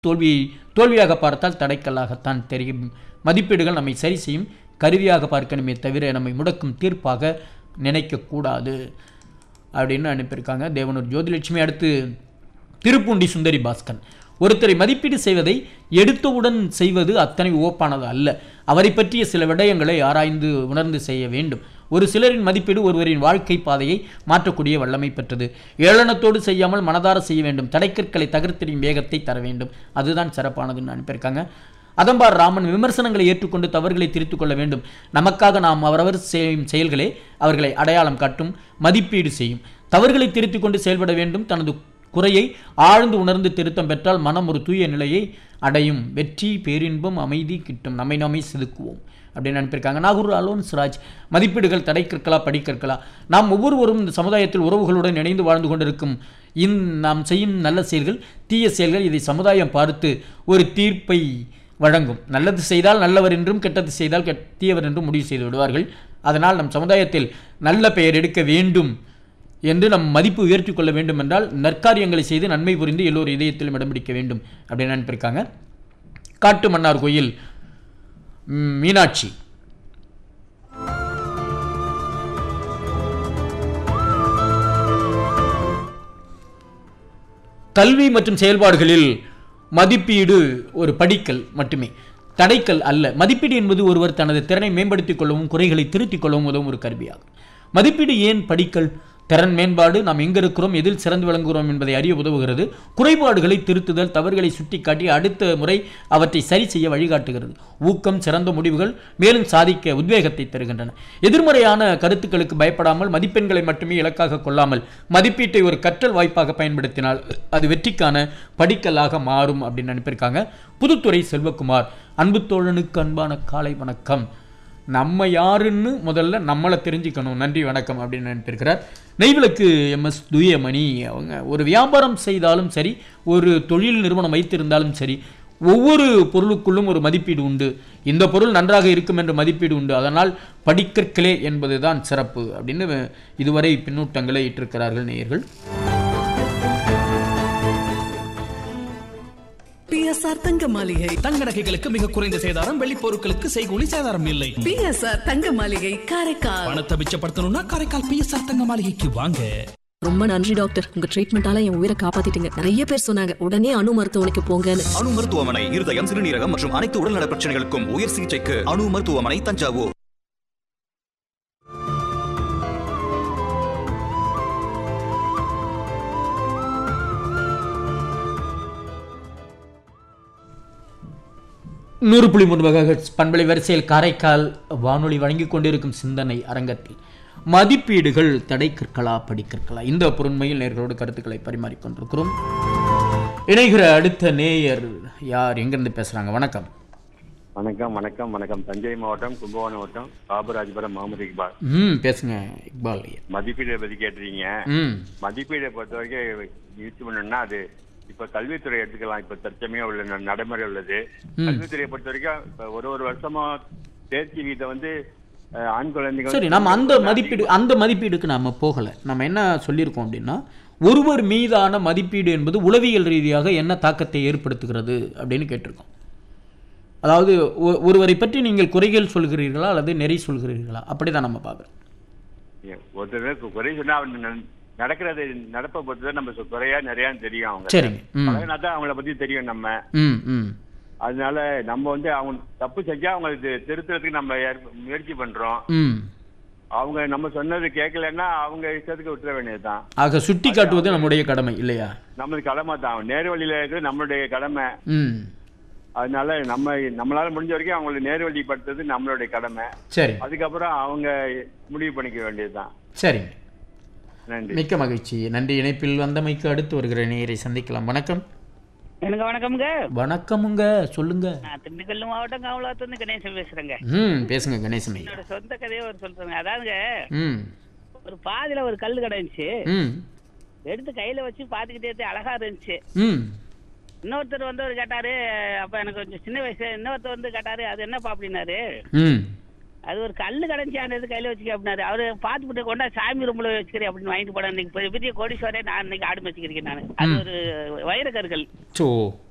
தோல்வியை தோல்வியாக பார்த்தால் தடைக்கல்லாகத்தான் தெரியும் மதிப்பீடுகள் நம்மை சரி செய்யும் கருவியாக பார்க்கணுமே தவிர நம்மை முடக்கும் தீர்ப்பாக நினைக்கக்கூடாது அப்படின்னு அனுப்பியிருக்காங்க தேவனூர் ஜோதிலட்சுமி அடுத்து திருப்பூண்டி சுந்தரி பாஸ்கன் ஒருத்தரை மதிப்பீடு செய்வதை எடுத்தவுடன் செய்வது அத்தனை ஓப்பானது அல்ல அவரை பற்றிய சில விடயங்களை ஆராய்ந்து உணர்ந்து செய்ய வேண்டும் ஒரு சிலரின் மதிப்பீடு ஒருவரின் வாழ்க்கை பாதையை மாற்றக்கூடிய வல்லமை பெற்றது ஏளனத்தோடு செய்யாமல் மனதார செய்ய வேண்டும் தடைக்கற்களை தகர்த்தெறியும் வேகத்தை தர வேண்டும் அதுதான் சிறப்பானதுன்னு அனுப்பியிருக்காங்க அதம்பார் ராமன் விமர்சனங்களை ஏற்றுக்கொண்டு தவறுகளை திருத்திக் கொள்ள வேண்டும் நமக்காக நாம் அவரவர் செய்யும் செயல்களே அவர்களை அடையாளம் காட்டும் மதிப்பீடு செய்யும் தவறுகளை திருத்திக் கொண்டு செயல்பட வேண்டும் தனது குறையை ஆழ்ந்து உணர்ந்து திருத்தம் பெற்றால் மனம் ஒரு தூய நிலையை அடையும் வெற்றி பேரின்பம் அமைதி கிட்டும் நம்மை நாமே செதுக்குவோம் அப்படின்னு அனுப்பியிருக்காங்க நாகூர் அலோன் சிராஜ் மதிப்பீடுகள் தடை கற்களா படிக்கற்களா நாம் ஒவ்வொருவரும் இந்த சமுதாயத்தில் உறவுகளுடன் இணைந்து வாழ்ந்து கொண்டிருக்கும் இந் நாம் செய்யும் நல்ல செயல்கள் தீய செயல்கள் இதை சமுதாயம் பார்த்து ஒரு தீர்ப்பை வழங்கும் நல்லது செய்தால் நல்லவர் என்றும் கெட்டது செய்தால் கெட் தீயவர் என்றும் முடிவு செய்து விடுவார்கள் அதனால் நம் சமுதாயத்தில் நல்ல பெயர் எடுக்க வேண்டும் என்று நம் மதிப்பு உயர்த்தி கொள்ள வேண்டும் என்றால் நற்காரியங்களை செய்து நன்மை புரிந்து எல்லோர் இதயத்திலும் இடம் பிடிக்க வேண்டும் அப்படின்னு அனுப்பியிருக்காங்க காட்டு மன்னார் கோயில் ம், மீனாட்சி கல்வி மற்றும் செயல்பாடுகளில் மதிப்பீடு ஒரு படிக்கல் மட்டுமே தடைக்கல் அல்ல மதிப்பீடு என்பது ஒருவர் தனது திறனை மேம்படுத்திக் கொள்ளவும் குறைகளை திருத்திக் கொள்ளவும் உதவும் ஒரு கருவியாகும் மதிப்பீடு ஏன் படிக்கல் திறன் மேம்பாடு நாம் எங்க இருக்கிறோம் எதில் சிறந்து விளங்குகிறோம் என்பதை அறிய உதவுகிறது குறைபாடுகளை திருத்துதல் தவறுகளை சுட்டிக்காட்டி அடுத்த முறை அவற்றை சரி செய்ய வழிகாட்டுகிறது ஊக்கம் சிறந்த முடிவுகள் மேலும் சாதிக்க உத்வேகத்தை தருகின்றன எதிர்மறையான கருத்துக்களுக்கு பயப்படாமல் மதிப்பெண்களை மட்டுமே இலக்காக கொள்ளாமல் மதிப்பீட்டை ஒரு கற்றல் வாய்ப்பாக பயன்படுத்தினால் அது வெற்றிக்கான படிக்கல்லாக மாறும் அப்படின்னு அனுப்பியிருக்காங்க புதுத்துறை செல்வகுமார் அன்பு தோழனுக்கு அன்பான காலை வணக்கம் நம்ம யாருன்னு முதல்ல நம்மளை தெரிஞ்சுக்கணும் நன்றி வணக்கம் அப்படின்னு அனுப்பியிருக்கிறார் நெய்விளக்கு எம்எஸ் துயமணி அவங்க ஒரு வியாபாரம் செய்தாலும் சரி ஒரு தொழில் நிறுவனம் வைத்திருந்தாலும் சரி ஒவ்வொரு பொருளுக்குள்ளும் ஒரு மதிப்பீடு உண்டு இந்த பொருள் நன்றாக இருக்கும் என்ற மதிப்பீடு உண்டு அதனால் படிக்கற்களே என்பதுதான் சிறப்பு அப்படின்னு இதுவரை பின்னூட்டங்களை இட்டிருக்கிறார்கள் நேயர்கள் பிஎஸ்ஆர் தங்க மாளிகை தங்க நகைகளுக்கு மிக குறைந்த சேதாரம் வெள்ளி பொருட்களுக்கு செய்கூலி சேதாரம் இல்லை பிஎஸ்ஆர் தங்க மாளிகை காரைக்கால் பணத்தை மிச்சப்படுத்தணும்னா காரைக்கால் பிஎஸ்ஆர் தங்க மாளிகைக்கு வாங்க ரொம்ப நன்றி டாக்டர் உங்க ட்ரீட்மெண்டால என் உயிரை காப்பாத்திட்டீங்க நிறைய பேர் சொன்னாங்க உடனே அணு மருத்துவமனைக்கு போங்கன்னு அணு மருத்துவமனை இருதயம் சிறுநீரகம் மற்றும் அனைத்து உடல்நல பிரச்சனைகளுக்கும் உயர் சிகிச்சைக்கு அணு மருத்துவமனை தஞ்சாவூர் நூறு புள்ளி மூணு மெகாஹெர்ட்ஸ் பண்பலை வரிசையில் காரைக்கால் வானொலி வழங்கிக் கொண்டிருக்கும் சிந்தனை அரங்கத்தில் மதிப்பீடுகள் தடை கற்களா படிக்கற்களா இந்த பொருண்மையில் நேர்களோடு கருத்துக்களை பரிமாறிக்கொண்டிருக்கிறோம் இணைகிற அடுத்த நேயர் யார் எங்கிருந்து பேசுறாங்க வணக்கம் வணக்கம் வணக்கம் வணக்கம் தஞ்சை மாவட்டம் கும்பகோணம் மாவட்டம் பாபராஜபுரம் முகமது இக்பால் ம் பேசுங்க இக்பால் ஐயா. மதிப்பீடை பத்தி கேட்டிருக்கீங்க ம் மதிப்பீடை பொறுத்த வரைக்கும் யூஸ் பண்ணணும்னா அது இப்ப கல்வித்துறை எடுத்துக்கலாம் இப்ப தற்சமயம் உள்ள ந- நடைமுறை உள்ளது கல்வித்துறையை பொறுத்த வரைக்கும் இப்ப ஒரு ஒரு வருஷமா தேர்ச்சி வீதம் வந்து அஹ், ஆண் குழந்தைகள் சரி நம்ம அந்த மதிப்பீடு அந்த மதிப்பீடுக்கு நாம போகலை நம்ம என்ன சொல்லியிருக்கோம் அப்படின்னா ஒருவர் மீதான மதிப்பீடு என்பது உளவியல் ரீதியாக என்ன தாக்கத்தை ஏற்படுத்துகிறது அப்படின்னு கேட்டிருக்கோம் அதாவது ஒ- ஒருவரை பற்றி நீங்கள் குறைகள் சொல்கிறீர்களா அல்லது நெறி சொல்கிறீர்களா அப்படிதான் நம்ம பார்க்குறோம் ஒருத்தர் குறை சொன்னா அவன் ந- நடக்கிறது நடப்பை பொறுத்து நம்ம சொ- குறையா நிறையா தெரியும் அவங்க சரிங்க ம் பழகினா தான் அவங்கள பத்தி தெரியும் நம்ம ம் ம் அதனால நம்ம வந்து அவங்க தப்பு செஞ்சா அவங்களுக்கு திருத்துறதுக்கு நம்ம ஏற்ப- முயற்சி பண்றோம் ம் அவங்க நம்ம சொன்னது கேட்கலன்னா அவங்க இஷ்டத்துக்கு விட்டுற வேண்டியதுதான் ஆக சுட்டி காட்டுவது நம்முடைய கடமை இல்லையா நம்மளுக்கு கடமை தான் நேர் வழியில இருக்கிறது நம்மளுடைய கடமை ம் அதனால நம்ம நம்மளால முடிஞ்ச வரைக்கும் அவங்களை நேர் வழிப்படுத்துறது நம்மளுடைய கடமை சரி அதுக்கப்புறம் அவங்க முடிவு பண்ணிக்க வேண்டியதுதான் சரிங்க நன்றி மிக்க மகிழ்ச்சி நன்றி இணைப்பில் வந்தமைக்கு அடுத்து வருகிற நேயரை சந்திக்கலாம் வணக்கம் எனக்கு வணக்கம்ங்க வணக்கமுங்க சொல்லுங்க நான் திண்டுக்கல் மாவட்டம் காவலாத்துலேருந்து கணேசன் பேசுறேங்க ம் பேசுங்க கணேசன் ஐயா என்னோட சொந்த கதையை ஒரு சொல்றேங்க அதாவதுங்க ம் ஒரு பாதியில ஒரு கல் கிடந்துச்சு ம் எடுத்து கையில வச்சு பாத்துக்கிட்டே இருந்தேன், அழகா இருந்துச்சு ம் இன்னொருத்தர் வந்து ஒரு கேட்டாரு அப்ப எனக்கு கொஞ்சம் சின்ன வயசு இன்னொருத்தர் வந்து கேட்டாரு அது என்னப்பா அப்படின்னாரு ம் அது ஒரு கல்லு கிடந்துச்சு அந்த இது கையில வச்சுக்க அப்படின்னாரு அவரு பார்த்துட்டு கொண்டா சாமி ரூம்ல வச்சுக்கிறேன் அப்படின்னு வாங்கிட்டு போனேன் இன்னைக்கு பெரிய- பெரிய கோடீஸ்வரே நான் இன்னைக்கு ஆடு வச்சுக்கிறேன் நான் அது ஒரு வைர கற்கள் சோ